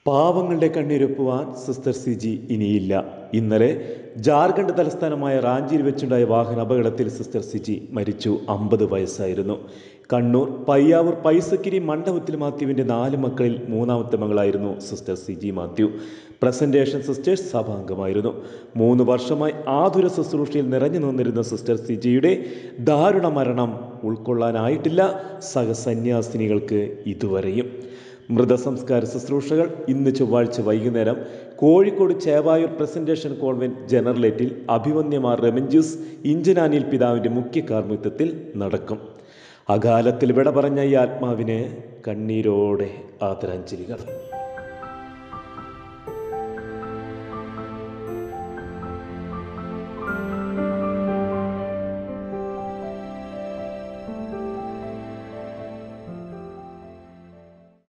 പാവങ്ങളുടെ കണ്ണീരൊപ്പുവാൻ sister C G ഇനിയില്ല ഇന്നലെ ജാർഖണ്ഡ് തലസ്ഥാനമായ റാഞ്ചിയിൽ വെച്ചുണ്ടായ വാഹന അപകടത്തിൽ സിസ്റ്റർ സി ജി മരിച്ചു അമ്പത് വയസ്സായിരുന്നു കണ്ണൂർ പയ്യാവൂർ പൈസക്കിരി മണ്ഡപത്തിൽ മാത്യുവിൻ്റെ നാല് മക്കളിൽ മൂന്നാമത്തെ മകളായിരുന്നു sister C G Mathew presentation sisters സഭാംഗമായിരുന്നു മൂന്ന് വർഷമായി ആതുര ശുശ്രൂഷയിൽ നിറഞ്ഞു നിന്നിരുന്ന സിസ്റ്റർ സി ജിയുടെ ദാരുണ മരണം ഉൾക്കൊള്ളാനായിട്ടില്ല സഹസന്യാസിനികൾക്ക് ഇതുവരെയും മൃതസംസ്കാര ശുശ്രൂഷകൾ ഇന്ന് ചൊവ്വാഴ്ച വൈകുന്നേരം കോഴിക്കോട് ചേവായൂർ പ്രസന്റേഷൻ കോൺവെന്റ് ജനറലേറ്റിൽ അഭിമന്യമാർ റെമഞ്ചൂസ് ഇഞ്ചനാനിൽ പിതാവിൻ്റെ മുഖ്യ കാർമ്മിത്വത്തിൽ നടക്കും അകാലത്തിൽ വിട പറഞ്ഞ ഈ ആത്മാവിന് കണ്ണീരോടെ ആദരാഞ്ജലികൾ